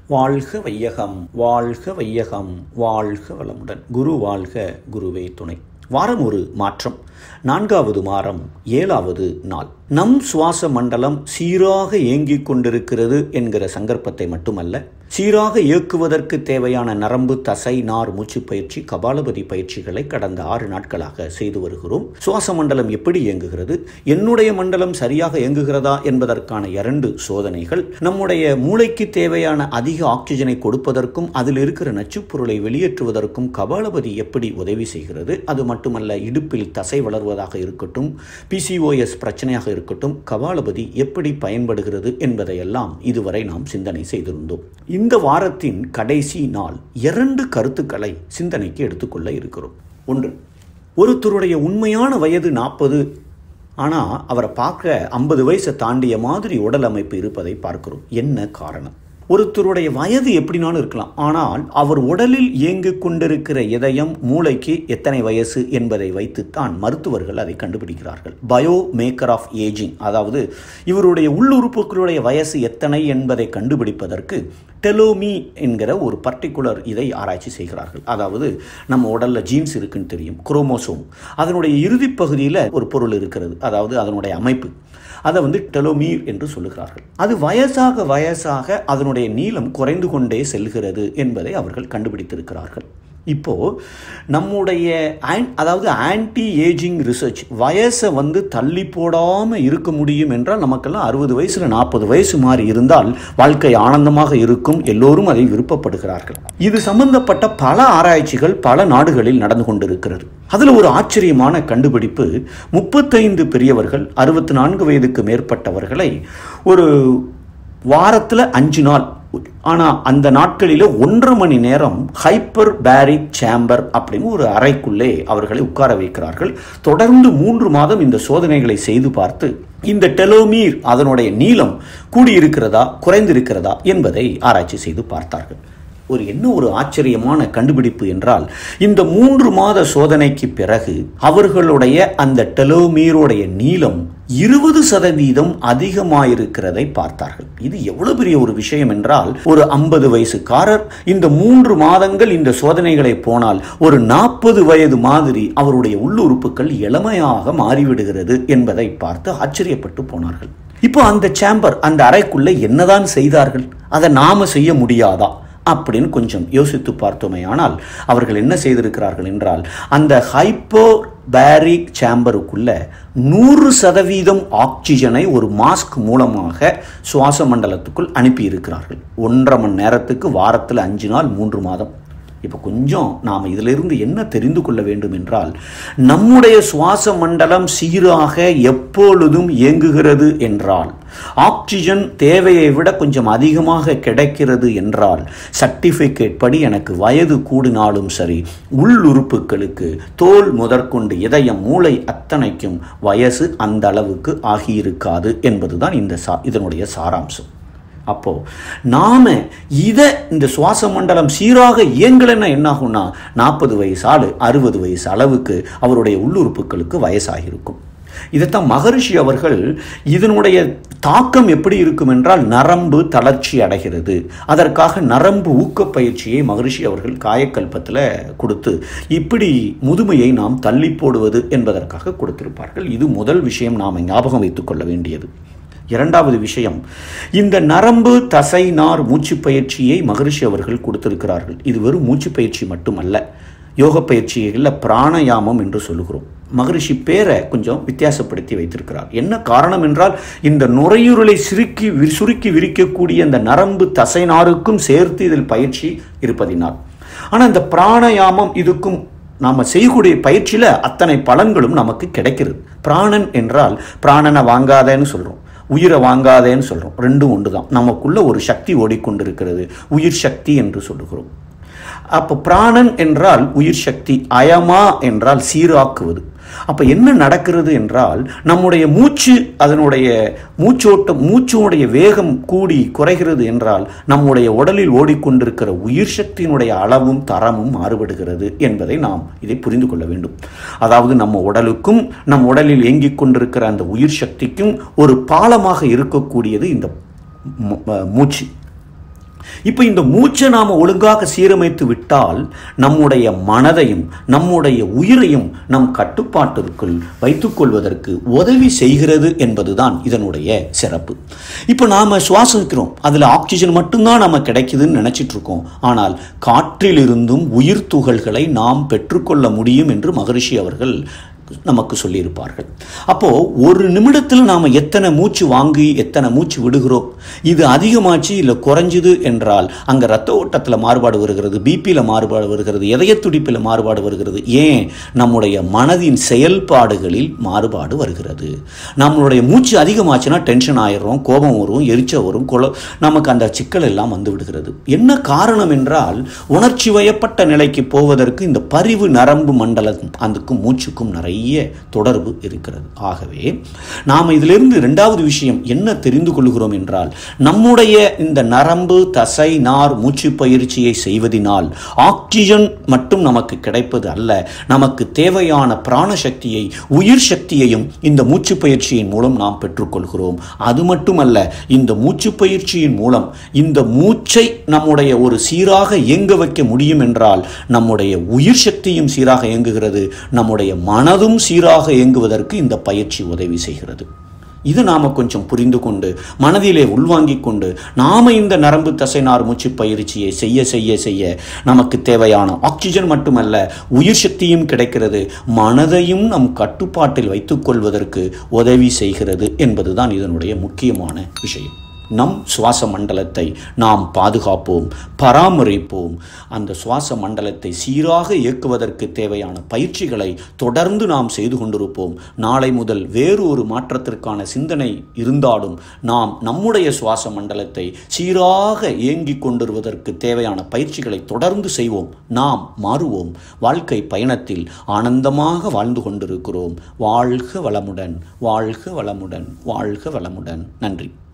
வாழ்க வையகம் வாழ்க வையகம் வாழ்க வளமுடன் குரு வாழ்க குருவே துணை வாரம் ஒரு மாற்றம் நான்காவது வாரம் ஏழாவது நாள் நம் சுவாச மண்டலம் சீராக இயங்கிக் கொண்டிருக்கிறது என்கிற சங்கற்பத்தை மட்டுமல்ல சீராக இயக்குவதற்கு தேவையான நரம்பு தசை நார் மூச்சு பயிற்சி கபாலபதி பயிற்சிகளை கடந்த ஆறு நாட்களாக செய்து வருகிறோம் சுவாச மண்டலம் எப்படி இயங்குகிறது என்னுடைய மண்டலம் சரியாக இயங்குகிறதா என்பதற்கான இரண்டு சோதனைகள் நம்முடைய மூளைக்கு தேவையான அதிக ஆக்சிஜனை கொடுப்பதற்கும் அதில் இருக்கிற நச்சுப்பொருளை வெளியேற்றுவதற்கும் கபாலபதி எப்படி உதவி செய்கிறது அது மட்டுமல்ல இடுப்பில் தசை வளர்வதாக இருக்கட்டும் பிசிஓஎஸ் பிரச்சனையாக இருக்கட்டும் கபாலபதி எப்படி பயன்படுகிறது என்பதையெல்லாம் இதுவரை நாம் சிந்தனை செய்திருந்தோம் இந்த வாரத்தின் கடைசி நாள் இரண்டு கருத்துக்களை சிந்தனைக்கு எடுத்துக்கொள்ள இருக்கிறோம் ஒன்று ஒருத்தருடைய உண்மையான வயது நாற்பது ஆனால் அவரை பார்க்க ஐம்பது வயசை தாண்டிய மாதிரி உடல் அமைப்பு இருப்பதை பார்க்கிறோம் என்ன காரணம் ஒருத்தருடைய வயது எப்படினாலும் இருக்கலாம் ஆனால் அவர் உடலில் இயங்கிக் கொண்டிருக்கிற இதயம் மூளைக்கு எத்தனை வயசு என்பதை வைத்துத்தான் மருத்துவர்கள் அதை கண்டுபிடிக்கிறார்கள் பயோ மேக்கர் ஆஃப் ஏஜிங் அதாவது இவருடைய உள்ளுறுப்புகளுடைய வயசு எத்தனை என்பதை கண்டுபிடிப்பதற்கு டெலோமி என்கிற ஒரு பர்டிகுலர் இதை ஆராய்ச்சி செய்கிறார்கள் அதாவது நம்ம உடல்ல ஜீன்ஸ் இருக்குன்னு தெரியும் குரோமோசோம் அதனுடைய இறுதிப் பகுதியில் ஒரு பொருள் இருக்கிறது அதாவது அதனுடைய அமைப்பு அதை வந்து டெலோமீர் என்று சொல்லுகிறார்கள் அது வயசாக வயசாக அதனுடைய நீளம் குறைந்து கொண்டே செல்கிறது என்பதை அவர்கள் கண்டுபிடித்திருக்கிறார்கள் இப்போ நம்முடைய அதாவது ஆன்டி ஏஜிங் ரிசர்ச் வயசை வந்து தள்ளி போடாமல் இருக்க முடியும் என்றால் நமக்கெல்லாம் அறுபது வயசில் நாற்பது வயசு மாதிரி இருந்தால் வாழ்க்கை ஆனந்தமாக இருக்கும் எல்லோரும் அதை விருப்பப்படுகிறார்கள் இது சம்பந்தப்பட்ட பல ஆராய்ச்சிகள் பல நாடுகளில் நடந்து கொண்டிருக்கிறது அதில் ஒரு ஆச்சரியமான கண்டுபிடிப்பு முப்பத்தைந்து பெரியவர்கள் அறுபத்தி நான்கு வயதுக்கு மேற்பட்டவர்களை ஒரு வாரத்தில் அஞ்சு நாள் ஆனால் அந்த நாட்களில் ஒன்றரை மணி நேரம் ஹைப்பர் பேரிக் சேம்பர் அப்படின்னு ஒரு அறைக்குள்ளே அவர்களை உட்கார வைக்கிறார்கள் தொடர்ந்து மூன்று மாதம் இந்த சோதனைகளை செய்து பார்த்து இந்த டெலோமீர் அதனுடைய நீளம் கூடியிருக்கிறதா குறைந்திருக்கிறதா என்பதை ஆராய்ச்சி செய்து பார்த்தார்கள் ஒரு என்ன ஒரு ஆச்சரியமான கண்டுபிடிப்பு என்றால் இந்த மூன்று மாத சோதனைக்கு பிறகு அவர்களுடைய அந்த டெலோமீருடைய நீளம் இருபது சதவீதம் அதிகமாயிருக்கிறதை பார்த்தார்கள் இது எவ்வளவு பெரிய ஒரு விஷயம் என்றால் ஒரு ஐம்பது வயசுக்காரர் இந்த மூன்று மாதங்கள் இந்த சோதனைகளை போனால் ஒரு நாற்பது வயது மாதிரி அவருடைய உள்ளுறுப்புகள் இளமையாக மாறிவிடுகிறது என்பதை பார்த்து ஆச்சரியப்பட்டு போனார்கள் இப்போ அந்த சேம்பர் அந்த அறைக்குள்ள என்னதான் செய்தார்கள் அதை நாம செய்ய முடியாதா அப்படின்னு கொஞ்சம் யோசித்து பார்த்தோமே ஆனால் அவர்கள் என்ன செய்திருக்கிறார்கள் என்றால் அந்த ஹைப்போ பேரிக் சேம்பருக்குள்ள நூறு சதவீதம் ஆக்சிஜனை ஒரு மாஸ்க் மூலமாக சுவாச மண்டலத்துக்குள் அனுப்பியிருக்கிறார்கள் ஒன்றரை மணி நேரத்துக்கு வாரத்தில் அஞ்சு நாள் மூன்று மாதம் இப்போ கொஞ்சம் நாம் இதிலிருந்து என்ன தெரிந்து கொள்ள வேண்டும் என்றால் நம்முடைய சுவாச மண்டலம் சீராக எப்பொழுதும் இயங்குகிறது என்றால் ஆக்சிஜன் தேவையை விட கொஞ்சம் அதிகமாக கிடைக்கிறது என்றால் சர்டிஃபிகேட் படி எனக்கு வயது கூடினாலும் சரி உள்ளுறுப்புகளுக்கு தோல் முதற்கொண்டு இதயம் மூளை அத்தனைக்கும் வயசு அந்த அளவுக்கு ஆகியிருக்காது என்பதுதான் இந்த சா இதனுடைய சாராம்சம் அப்போ நாம இதை இந்த சுவாச மண்டலம் சீராக இயங்கலைன்னா என்ன ஆகும்னா நாற்பது வயசு ஆளு அறுபது வயசு அளவுக்கு அவருடைய உள்ளுறுப்புகளுக்கு வயசாகிருக்கும் இதைத்தான் மகரிஷி அவர்கள் இதனுடைய தாக்கம் எப்படி இருக்கும் என்றால் நரம்பு தளர்ச்சி அடைகிறது அதற்காக நரம்பு ஊக்க பயிற்சியை மகரிஷி அவர்கள் காயக்கல்பத்தில் கொடுத்து இப்படி முதுமையை நாம் தள்ளி போடுவது என்பதற்காக கொடுத்திருப்பார்கள் இது முதல் விஷயம் நாம் ஞாபகம் வைத்துக் கொள்ள வேண்டியது இரண்டாவது விஷயம் இந்த நரம்பு தசை நார் மூச்சு பயிற்சியை மகரிஷி அவர்கள் கொடுத்திருக்கிறார்கள் இது வெறும் மூச்சு பயிற்சி மட்டுமல்ல யோக பயிற்சிகளில் பிராணயாமம் என்று சொல்லுகிறோம் மகரிஷி பேரை கொஞ்சம் வித்தியாசப்படுத்தி வைத்திருக்கிறார் என்ன காரணம் என்றால் இந்த நுரையீரலை சுருக்கி சுருக்கி விரிக்கக்கூடிய இந்த நரம்பு தசை நாருக்கும் சேர்த்து இதில் பயிற்சி இருப்பதினால் ஆனால் இந்த பிராணயாமம் இதுக்கும் நாம் செய்யக்கூடிய பயிற்சியில் அத்தனை பலன்களும் நமக்கு கிடைக்கிறது பிராணன் என்றால் பிராணனை வாங்காதேன்னு சொல்கிறோம் உயிரை வாங்காதேன்னு சொல்கிறோம் ரெண்டும் ஒன்று தான் நமக்குள்ள ஒரு சக்தி ஓடிக்கொண்டிருக்கிறது உயிர் சக்தி என்று சொல்லுகிறோம் அப்போ பிராணன் என்றால் உயிர் சக்தி அயமா என்றால் சீராக்குவது அப்போ என்ன நடக்கிறது என்றால் நம்முடைய மூச்சு அதனுடைய மூச்சோட்டம் மூச்சுடைய வேகம் கூடி குறைகிறது என்றால் நம்முடைய உடலில் ஓடிக்கொண்டிருக்கிற உயிர் சக்தியினுடைய அளவும் தரமும் மாறுபடுகிறது என்பதை நாம் இதை புரிந்து கொள்ள வேண்டும் அதாவது நம்ம உடலுக்கும் நம் உடலில் இயங்கிக் கொண்டிருக்கிற அந்த உயிர் சக்திக்கும் ஒரு பாலமாக இருக்கக்கூடியது இந்த மூச்சு இப்போ இந்த மூச்சை நாம் ஒழுங்காக சீரமைத்து விட்டால் நம்முடைய மனதையும் நம்முடைய உயிரையும் நம் கட்டுப்பாட்டிற்குள் வைத்துக்கொள்வதற்கு உதவி செய்கிறது என்பதுதான் இதனுடைய சிறப்பு இப்போ நாம் சுவாசிக்கிறோம் அதில் ஆக்சிஜன் மட்டும்தான் நம்ம கிடைக்குதுன்னு நினச்சிட்டு இருக்கோம் ஆனால் காற்றிலிருந்தும் உயிர் துகள்களை நாம் பெற்றுக்கொள்ள முடியும் என்று மகரிஷி அவர்கள் நமக்கு சொல்லியிருப்பார்கள் அப்போ ஒரு நிமிடத்தில் நாம் எத்தனை மூச்சு வாங்கி எத்தனை மூச்சு விடுகிறோம் இது அதிகமாச்சு இல்லை குறைஞ்சுது என்றால் அங்கே ரத்த ஓட்டத்தில் மாறுபாடு வருகிறது பிபியில் மாறுபாடு வருகிறது இதய துடிப்பில் மாறுபாடு வருகிறது ஏன் நம்முடைய மனதின் செயல்பாடுகளில் மாறுபாடு வருகிறது நம்மளுடைய மூச்சு அதிகமாச்சுன்னா டென்ஷன் ஆயிடுறோம் கோபம் வரும் எரிச்ச வரும் கொல நமக்கு அந்த சிக்கல் எல்லாம் வந்து விடுகிறது என்ன காரணம் என்றால் உணர்ச்சி வயப்பட்ட நிலைக்கு போவதற்கு இந்த பரிவு நரம்பு மண்டலம் அதுக்கும் மூச்சுக்கும் நிறைய தொடர்பு இருக்கிறது ஆகவே நாம் இதிலிருந்து இரண்டாவது விஷயம் என்ன தெரிந்து கொள்கிறோம் என்றால் நம்முடைய இந்த நரம்பு தசை நார் மூச்சு பயிற்சியை செய்வதினால் ஆக்சிஜன் மட்டும் நமக்கு கிடைப்பது அல்ல நமக்கு தேவையான பிராணசக்தியை உயிர் சக்தியையும் இந்த மூச்சு பயிற்சியின் மூலம் நாம் பெற்றுக்கொள்கிறோம் அது மட்டுமல்ல இந்த மூச்சு பயிற்சியின் மூலம் இந்த மூச்சை நம்முடைய ஒரு சீராக இயங்க வைக்க முடியும் என்றால் நம்முடைய உயிர் சக்தியும் சீராக இயங்குகிறது நம்முடைய மனதும் சீராக இயங்குவதற்கு இந்த பயிற்சி உதவி செய்கிறது இது நாம் கொஞ்சம் புரிந்து கொண்டு மனதிலே உள்வாங்கிக் கொண்டு நாம் இந்த நரம்பு தசைநார் மூச்சு பயிற்சியை செய்ய செய்ய செய்ய நமக்கு தேவையான ஆக்சிஜன் மட்டுமல்ல உயிர் சக்தியும் கிடைக்கிறது மனதையும் நம் கட்டுப்பாட்டில் வைத்துக்கொள்வதற்கு உதவி செய்கிறது என்பதுதான் இதனுடைய முக்கியமான விஷயம் நம் சுவாச மண்டலத்தை நாம் பாதுகாப்போம் பராமரிப்போம் அந்த சுவாச மண்டலத்தை சீராக இயக்குவதற்கு தேவையான பயிற்சிகளை தொடர்ந்து நாம் செய்து கொண்டிருப்போம் நாளை முதல் வேறு ஒரு மாற்றத்திற்கான சிந்தனை இருந்தாலும் நாம் நம்முடைய சுவாச மண்டலத்தை சீராக இயங்கிக் கொண்டிருவதற்கு தேவையான பயிற்சிகளை தொடர்ந்து செய்வோம் நாம் மாறுவோம் வாழ்க்கை பயணத்தில் ஆனந்தமாக வாழ்ந்து கொண்டிருக்கிறோம் வாழ்க வளமுடன் வாழ்க வளமுடன் வாழ்க வளமுடன் நன்றி